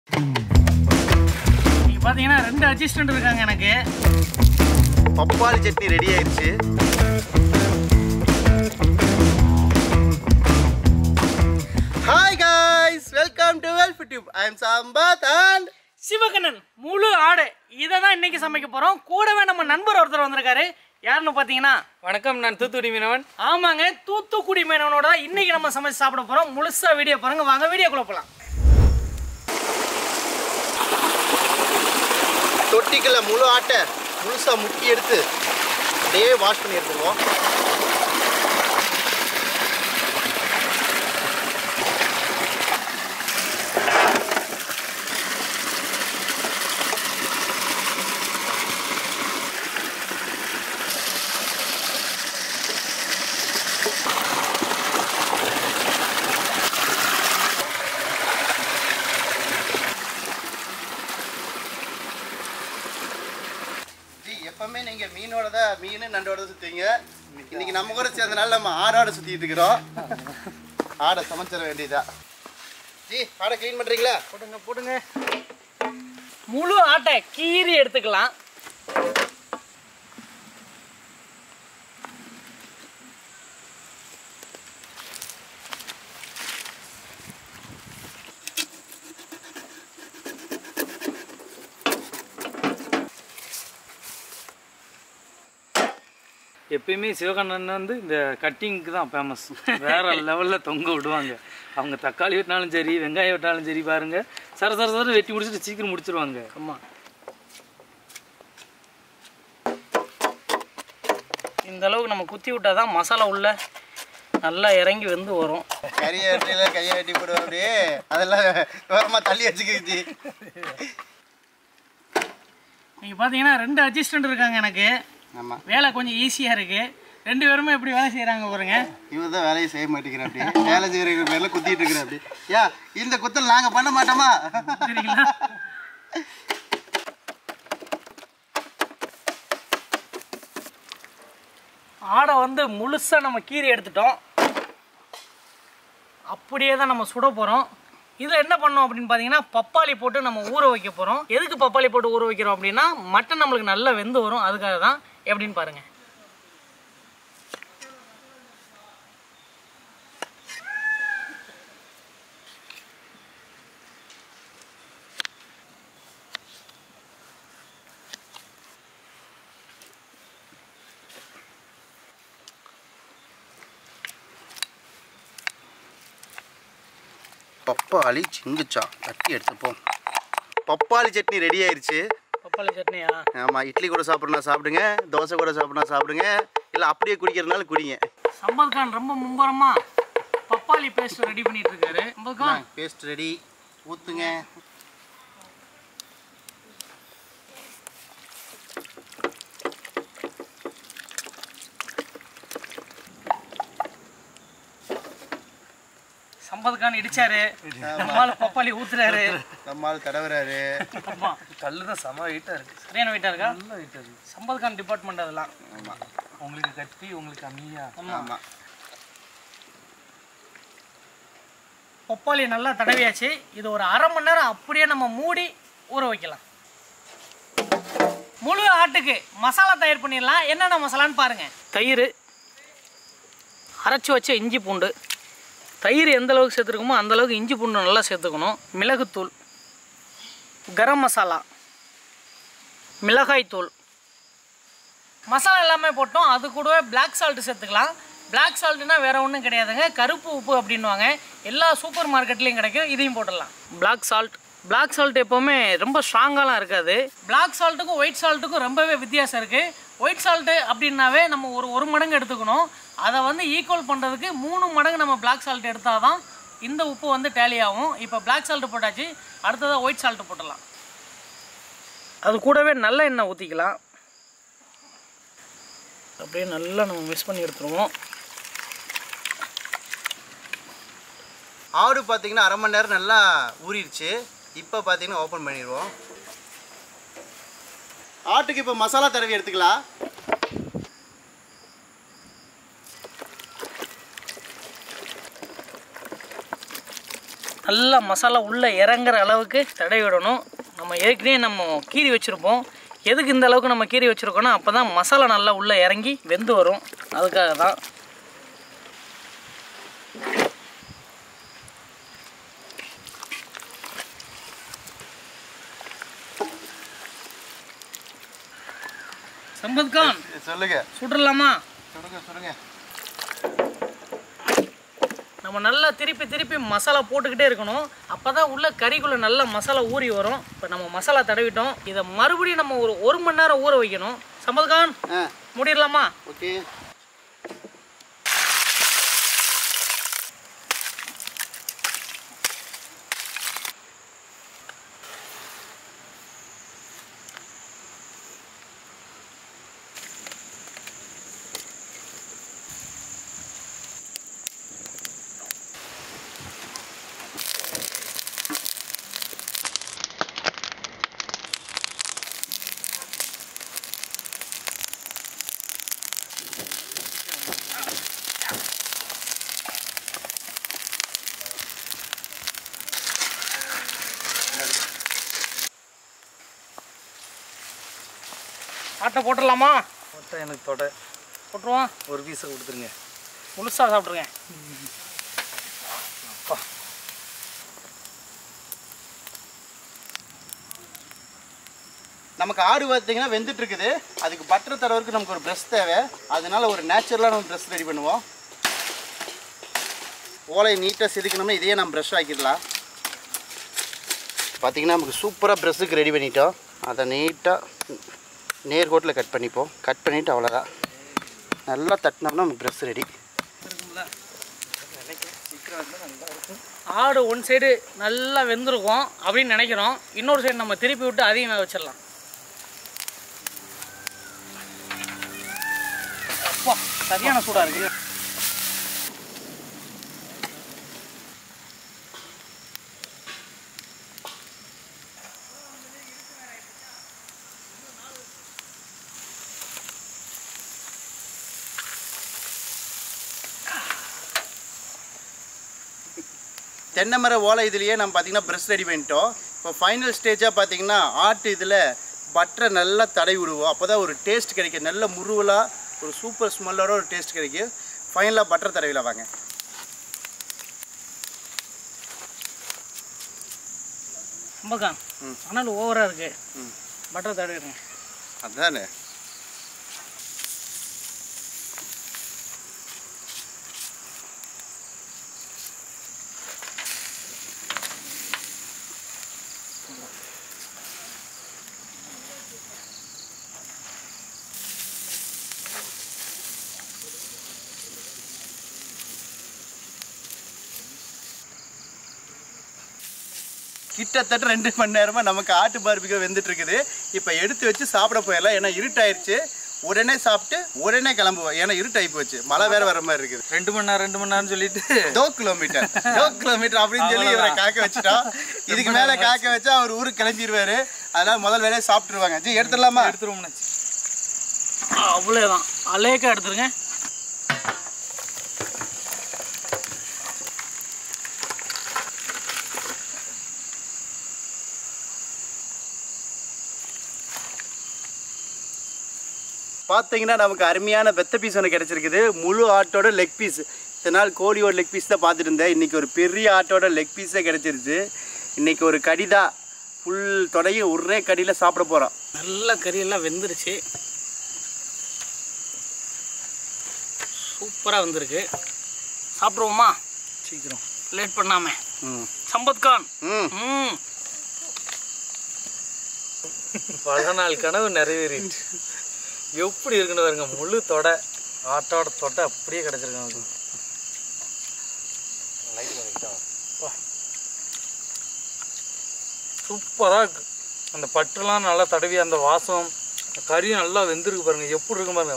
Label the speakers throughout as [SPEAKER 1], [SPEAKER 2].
[SPEAKER 1] நீங்க பாத்தீங்கன்னா ரெண்டு அசிஸ்டன்ட் இருக்காங்க எனக்கு
[SPEAKER 2] பப்பாளி சட்னி ரெடி ஆயிடுச்சு ஹாய் காய்ஸ் வெல்கம் டு வெல்ஃப் tube I am Sampath and
[SPEAKER 1] Sivakannan முழு ஆடு இதை தான் இன்னைக்கு சமைக்க போறோம் கூடவே நம்ம நண்பர் ஒருத்தர் வந்திருக்காரு யாருன்னு பாத்தீங்கன்னா
[SPEAKER 3] வணக்கம் நான் தூத்துக்குடி மீனவன்
[SPEAKER 1] ஆமாங்க தூத்துக்குடி மேனவனோட தான் இன்னைக்கு நம்ம சமைச்சு சாப்பிட போறோம் முழுசா வீடியோ பாருங்க வாங்க வீடியோக்குள்ள போலாம்
[SPEAKER 2] தொட்டிக்குள்ள முழு ஆட்டை முழுசா முக்கி எடுத்து அப்படியே வாஷ் பண்ணி எடுத்துக்குவோம் ஜி எப்பவுமே நீங்க மீனோட தான் மீன் நண்டோட தான் சுத்துவீங்க இன்னைக்கு நம்ம கூட சேர்ந்தனால நம்ம ஆடோட சுத்திட்டு இருக்கிறோம் ஆடை சமைச்சிட வேண்டியதா ஜி ஆடை க்ளீன் பண்றீங்களா
[SPEAKER 1] போடுங்க போடுங்க முழு ஆட்டை கீறி எடுத்துக்கலாம்
[SPEAKER 3] எப்பயுமே சிவகண்ணன் வந்து இந்த கட்டிங்க்கு தான் ஃபேமஸ் வேற லெவலில் தொங்க விடுவாங்க அவங்க தக்காளி வெட்டினாலும் சரி வெங்காயம் வெட்டினாலும் சரி பாருங்க சர சர சர வெட்டி முடிச்சுட்டு சீக்கிரம் முடிச்சிருவாங்க
[SPEAKER 1] ஆமா இந்த அளவுக்கு நம்ம குத்தி விட்டாதான் தான் மசாலா உள்ள நல்லா இறங்கி வெந்து வரும்
[SPEAKER 2] கறியை வெட்டில கையை வெட்டி போடுவோம் அப்படியே அதெல்லாம் ஓரமா தள்ளி வச்சுக்கிது ஜி
[SPEAKER 1] நீங்க பாத்தீங்கன்னா ரெண்டு அசிஸ்டன்ட் இருக்காங்க எனக்கு
[SPEAKER 2] ஆமா
[SPEAKER 1] வேலை கொஞ்சம் ஈஸியா இருக்கு ரெண்டு பேருமே எப்படி வேலை செய்றாங்க பாருங்க
[SPEAKER 2] இவர் தான் வேலையை செய்ய மாட்டேங்கிறார் அப்படி வேலை செய்யற பேர்ல குத்திட்டு இருக்கிற அப்படி யா இந்த குத்தல் நாங்க பண்ண மாட்டோமா
[SPEAKER 1] சரிங்களா ஆடை வந்து முழுசா நம்ம கீறி எடுத்துட்டோம் அப்படியே தான் நம்ம சுட போகிறோம் இதில் என்ன பண்ணோம் அப்படின்னு பார்த்தீங்கன்னா பப்பாளி போட்டு நம்ம ஊற வைக்க போகிறோம் எதுக்கு பப்பாளி போட்டு ஊற வைக்கிறோம் அப்படின்னா மட்டன் நம்மளுக்கு நல்லா வெந்து வரும் அதுக்காக தான் எப்படின்னு பாருங்கள்
[SPEAKER 2] பப்பாளி சிங்குச்சா தட்டி எடுத்துப்போம் பப்பாளி சட்னி ரெடி ஆயிருச்சு
[SPEAKER 1] பப்பாளி சட்னியா
[SPEAKER 2] ஆமாம் இட்லி கூட சாப்பிட்றனா சாப்பிடுங்க தோசை கூட சாப்பிட்றனா சாப்பிடுங்க இல்லை அப்படியே குடிக்கிறதுனால குடிங்க
[SPEAKER 1] சம்பத் கான் ரொம்ப மும்பரமா பப்பாளி பேஸ்ட் ரெடி பண்ணிட்டு இருக்காரு சம்பத் கான்
[SPEAKER 2] பேஸ்ட் ரெடி ஊற்றுங்க
[SPEAKER 1] சம்பத் கான் இடிச்சாரு நம்மால பப்பாளி ஊத்துறாரு
[SPEAKER 2] நம்மால் தடவுறாரு
[SPEAKER 1] ஆமா
[SPEAKER 3] கல்லு தான் செம வெயிட்டாக இருக்கு
[SPEAKER 1] சரியான வெயிட்டா இருக்கா
[SPEAKER 3] நல்லா வெயிட்டாக இருக்கு
[SPEAKER 1] சம்பத் கான் டிபார்ட்மெண்ட் அதெல்லாம்
[SPEAKER 2] ஆமாம்
[SPEAKER 3] உங்களுக்கு கட்டி உங்களுக்கு அம்மியா
[SPEAKER 2] ஆமாம்
[SPEAKER 1] பப்பாளி நல்லா தடவியாச்சு இது ஒரு அரை மணி நேரம் அப்படியே நம்ம மூடி ஊற வைக்கலாம் முழு ஆட்டுக்கு மசாலா தயார் பண்ணிடலாம் என்னென்ன மசாலான்னு பாருங்க தயிர் அரைச்சி வச்ச இஞ்சி பூண்டு தயிர் எந்த அளவுக்கு சேர்த்துருக்கோமோ அந்த அளவுக்கு இஞ்சி பூண்டு நல்லா சேர்த்துக்கணும் மிளகுத்தூள் கரம் மசாலா மிளகாய்த்தூள் மசாலா எல்லாமே போட்டோம் அது கூடவே பிளாக் சால்ட் சேர்த்துக்கலாம் பிளாக் சால்ட்னா வேற ஒன்றும் கிடையாதுங்க கருப்பு உப்பு அப்படின்வாங்க எல்லா சூப்பர் மார்க்கெட்லேயும் கிடைக்கும் இதையும் போட்டுடலாம் பிளாக் சால்ட் பிளாக் சால்ட் எப்போவுமே ரொம்ப ஸ்ட்ராங்காலாம் இருக்காது பிளாக் சால்ட்டுக்கும் ஒயிட் சால்ட்டுக்கும் ரொம்பவே வித்தியாசம் இருக்குது ஒயிட் சால்ட்டு அப்படின்னாவே நம்ம ஒரு ஒரு மடங்கு எடுத்துக்கணும் அதை வந்து ஈக்குவல் பண்ணுறதுக்கு மூணு மடங்கு நம்ம பிளாக் சால்ட் எடுத்தால் தான் இந்த உப்பு வந்து டேலி ஆகும் இப்போ பிளாக் சால்ட் போட்டாச்சு அடுத்ததாக ஒயிட் சால்ட் போட்டுடலாம் அது கூடவே நல்ல எண்ணெய் ஊற்றிக்கலாம் அப்படியே நல்லா நம்ம மிக்ஸ் பண்ணி எடுத்துருவோம்
[SPEAKER 2] ஆடு பார்த்தீங்கன்னா அரை மணி நேரம் நல்லா ஊறிடுச்சு இப்போ பார்த்தீங்கன்னா ஓப்பன் பண்ணிடுவோம் ஆட்டுக்கு இப்போ மசாலா தடவி எடுத்துக்கலாம்
[SPEAKER 1] நல்லா மசாலா உள்ளே இறங்குற அளவுக்கு தடவி விடணும் நம்ம ஏற்கனவே நம்ம கீரி வச்சுருப்போம் எதுக்கு இந்த அளவுக்கு நம்ம கீரி வச்சுருக்கோன்னா அப்போ தான் மசாலா நல்லா உள்ளே இறங்கி வெந்து வரும் அதுக்காக தான் சம்பத் கான்
[SPEAKER 2] சொல்லுங்க
[SPEAKER 1] சுடலாமா
[SPEAKER 2] சொல்லுங்க சொல்லுங்க
[SPEAKER 1] நம்ம நல்லா திருப்பி திருப்பி மசாலா போட்டுக்கிட்டே இருக்கணும் அப்போ தான் உள்ள கறிக்குள்ளே நல்லா மசாலா ஊறி வரும் இப்போ நம்ம மசாலா தடவிட்டோம் இதை மறுபடியும் நம்ம ஒரு ஒரு மணி நேரம் ஊற வைக்கணும் சம்பத் கான்
[SPEAKER 2] ஆ
[SPEAKER 1] மூடிடலாமா
[SPEAKER 2] ஓகே
[SPEAKER 1] ஆட்டை போட்டுடலாமா
[SPEAKER 3] மட்டும் எனக்கு தொட
[SPEAKER 1] போட்டுருவோம்
[SPEAKER 3] ஒரு பீஸை கொடுத்துருங்க
[SPEAKER 1] முழுசாக சாப்பிட்ருங்க
[SPEAKER 2] நமக்கு ஆடு பார்த்தீங்கன்னா வெந்துட்டு இருக்குது அதுக்கு பட்டர் தடவருக்கு நமக்கு ஒரு ப்ரெஷ் தேவை அதனால ஒரு நேச்சுரலான ஒரு ப்ரெஷ் ரெடி பண்ணுவோம் ஓலையை நீட்டாக செதுக்கணும்னா இதையே நம்ம ப்ரெஷ் ஆக்கிடலாம் பார்த்தீங்கன்னா நமக்கு சூப்பராக ப்ரெஷ்ஷுக்கு ரெடி பண்ணிட்டோம் அதை நீட்டாக நேர்கோட்டில் கட் பண்ணிப்போம் கட் பண்ணிவிட்டு அவ்வளோதான் நல்லா தட்டினோம்னா நமக்கு ப்ரெஷ் ரெடி
[SPEAKER 1] ஆடு ஒன் சைடு நல்லா வெந்திருக்கும் அப்படின்னு நினைக்கிறோம் இன்னொரு சைடு நம்ம திருப்பி விட்டு அதையும் வேக வச்சிடலாம் அப்பா சரியான சூடாக இருக்கு
[SPEAKER 2] தென்னை மர ஓலை இதுலேயே நம்ம பார்த்தீங்கன்னா ப்ரெஷ் ரெடி பண்ணிட்டோம் இப்போ ஃபைனல் ஸ்டேஜாக பார்த்தீங்கன்னா ஆட்டு இதில் பட்டரை நல்லா தடவி விடுவோம் அப்போ தான் ஒரு டேஸ்ட் கிடைக்கும் நல்ல முருவலாக ஒரு சூப்பர் ஸ்மெல்லோட ஒரு டேஸ்ட் கிடைக்கும் ஃபைனலாக பட்டர் தடவில வாங்க
[SPEAKER 1] ரொம்பக்கா ஆனால் ஓவராக இருக்கு பட்டர் தடவிடுங்க
[SPEAKER 2] அதானே கிட்டத்தட்ட ரெண்டு மணி நேரமாக நமக்கு ஆட்டு பார்பிகோ வெந்துட்டு இருக்குது இப்போ எடுத்து வச்சு சாப்பிட போயிடலாம் ஏன்னா இருட்டாயிருச்சு உடனே சாப்பிட்டு உடனே கிளம்புவோம் ஏன்னா இருட்டாகி போச்சு மழை வேற வர மாதிரி இருக்குது
[SPEAKER 3] ரெண்டு மணி நேரம் ரெண்டு மணி நேரம்னு சொல்லிட்டு
[SPEAKER 2] டோ கிலோமீட்டர் டோ கிலோமீட்டர் அப்படின்னு சொல்லி இவரை காக்க வச்சுட்டோம் இதுக்கு மேலே காக்க வச்சா அவர் ஊருக்கு கிளம்பிடுவாரு அதனால முதல் வேலையை சாப்பிட்டுருவாங்க ஜி எடுத்துடலாமா
[SPEAKER 3] எடுத்துருவோம்னாச்சு
[SPEAKER 1] அவ்வளோதான் அலேக்கா எடுத்துருங்க
[SPEAKER 2] பார்த்தீங்கன்னா நமக்கு அருமையான வெத்த பீஸ் ஒன்று கிடச்சிருக்குது முழு ஆட்டோட லெக் பீஸ் இத்தனை நாள் கோழியோட லெக் பீஸ் தான் பார்த்துட்டு இருந்தேன் இன்றைக்கி ஒரு பெரிய ஆட்டோட லெக் பீஸே கிடச்சிருச்சு இன்றைக்கி ஒரு கடி தான் ஃபுல் தொடையும் ஒரே கடியில் சாப்பிட போகிறோம்
[SPEAKER 1] நல்ல கறியெல்லாம் வெந்துருச்சு சூப்பராக வந்திருக்கு சாப்பிடுவோமா
[SPEAKER 3] சீக்கிரம்
[SPEAKER 1] லேட் பண்ணாம
[SPEAKER 2] ம்
[SPEAKER 1] சம்பத் கான்
[SPEAKER 2] ம்
[SPEAKER 1] ம்
[SPEAKER 3] பல நாள் கனவு நிறைவேறிட்டு எப்படி இருக்குன்னு பாருங்க முழு தொடை ஆட்டோட தொட்டை அப்படியே கிடச்சிருக்காங்க அது சூப்பராக இருக்கு அந்த பட்டுலாம் நல்லா தடவி அந்த வாசம் கறியும் நல்லா வெந்திருக்கு பாருங்க எப்படி இருக்கு பாருங்க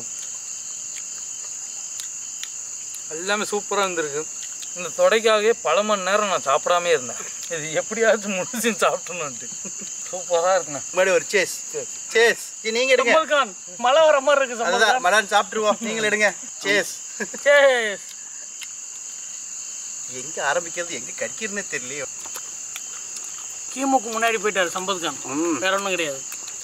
[SPEAKER 3] எல்லாமே சூப்பராக இருந்திருக்கு இந்த தொடைக்காகவே பல மணி நேரம் நான் சாப்பிடாமே இருந்தேன் இது எப்படியாச்சும் முடிச்சு சாப்பிட்டணுன்ட்டு சூப்பராக இருக்குண்ணே
[SPEAKER 2] முன்னாடி ஒரு சேஸ் சேஸ் ஜி நீங்கள் எடுங்க
[SPEAKER 1] சம்பத் கான் மழை வர மாதிரி இருக்கு சம்பத்
[SPEAKER 2] அதுதான்
[SPEAKER 1] கான்
[SPEAKER 2] மலான் சாப்பிட்ருவோம் நீங்கள் எடுங்க சேஸ்
[SPEAKER 1] சேஸ்
[SPEAKER 2] எங்கே ஆரம்பிக்கிறது எங்கே கடிக்கிறதுனே தெரியலையோ
[SPEAKER 1] கிமுக்கு முன்னாடி போயிட்டாரு சம்பத் கான்
[SPEAKER 2] ம்
[SPEAKER 1] வேற ஒன்றும் கிடையாது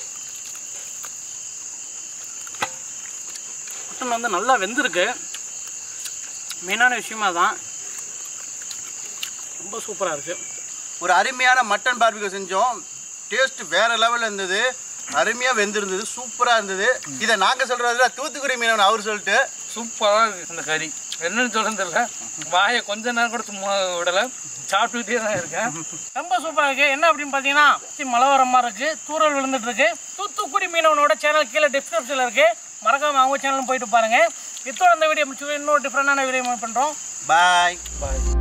[SPEAKER 1] மட்டன் வந்து நல்லா வெந்திருக்கு மெயினான விஷயமா தான் ரொம்ப சூப்பராக இருக்குது
[SPEAKER 2] ஒரு அருமையான மட்டன் பார்பிகோ செஞ்சோம் டேஸ்ட் வேற லெவல்ல இருந்தது அருமையா வெந்திருந்தது சூப்பரா இருந்தது இதை நாங்க சொல்றதுல தூத்துக்குடி மீனவன் அவர் சொல்லிட்டு
[SPEAKER 3] சூப்பராக இருக்கு இந்த கறி என்னன்னு சொல்றது தெரியல வாயை கொஞ்ச நேரம் கூட சும்மா விடலை சாப்பிட்டுக்கிட்டே தான் இருக்கேன்
[SPEAKER 1] ரொம்ப சூப்பராக இருக்குது என்ன அப்படின்னு பார்த்தீங்கன்னா சுத்தி மழை வர மாதிரி இருக்குது தூரல் விழுந்துட்டு இருக்கு தூத்துக்குடி மீனவனோட சேனல் கீழே டிஸ்கிரிப்ஷனில் இருக்குது மறக்காம அவங்க சேனலும் போயிட்டு பாருங்கள் இத்தோட இந்த வீடியோ முடிச்சு இன்னொரு டிஃப்ரெண்டான வீடியோ பண்ணுறோம்
[SPEAKER 2] பாய்
[SPEAKER 3] பாய்